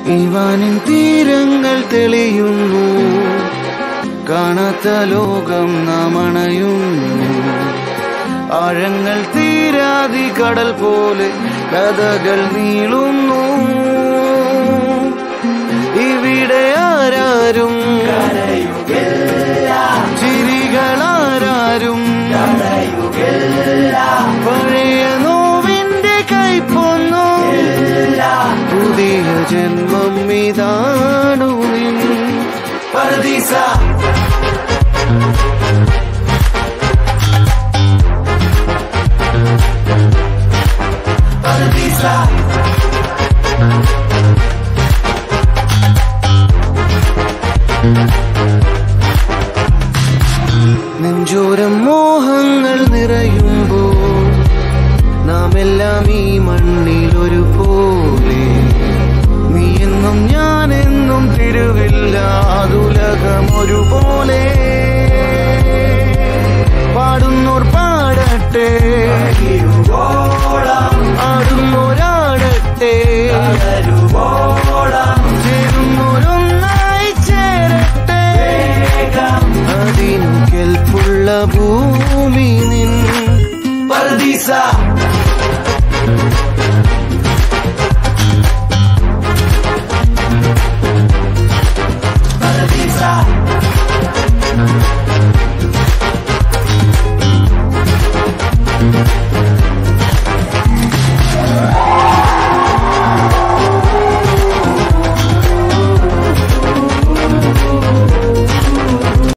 ഇവാനിൻ തീരങ്ങൾ തെളിയുന്നു കാണാത്ത ലോകം നാം അണയുന്നു ആഴങ്ങൾ തീരാതി കടൽ പോലെ കഥകൾ നീളുന്നു ഇവിടെ ആരാരും ചിരികളാരും പഴയ നോവിന്റെ കൈപ്പൊന്നു പുതിയ ജന്മം ഇതാണു നിൻ പരദീസ പരദീസ നെഞ്ചോരം മോഹങ്ങൾ നിറയുമ്പോൾ നാം എല്ലാം ഈ മണ്ണിൽ ഒരുപോലെ നീ എന്നും ഞാൻ എന്നും തിരുവില്ലാതുലകം ഒരുപോലെ പാടുന്നോർ പാടട്ടെ ആടുന്നോരാടട്ടെ ചേരുന്നോരൊന്നായി ചേരട്ടെ അതിനു കെൽപ്പുള്ള ഭൂമി നിൻ പരദീസ